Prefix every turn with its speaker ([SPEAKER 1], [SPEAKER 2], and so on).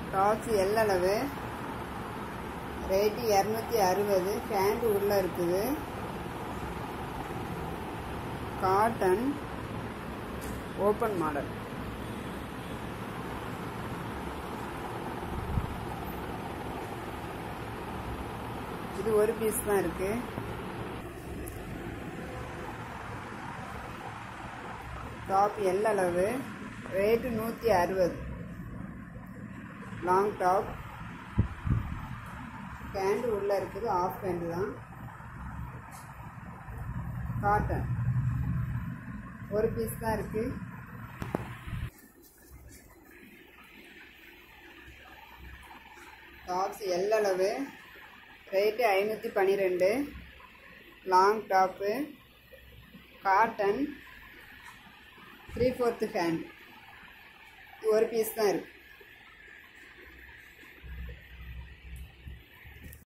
[SPEAKER 1] tops L அளவு rate இரநூத்தி அறுபது பேண்ட் உள்ளே இருக்குது காட்டன் ஓப்பன் மாடல் இது ஒரு பீஸ் தான் இருக்கு டாப் எல் அளவு ரேட்டு நூற்றி அறுபது லாங் டாப் பேண்ட் உள்ளே இருக்குது ஆஃப் பேண்ட் தான் காட்டன் ஒரு பீஸ் தான் இருக்குது டாப்ஸ் எல் அளவு ரேட்டு ஐநூற்றி பன்னிரெண்டு long top cotton three fourth pant ஒரு பீஸ் தான் இருக்குது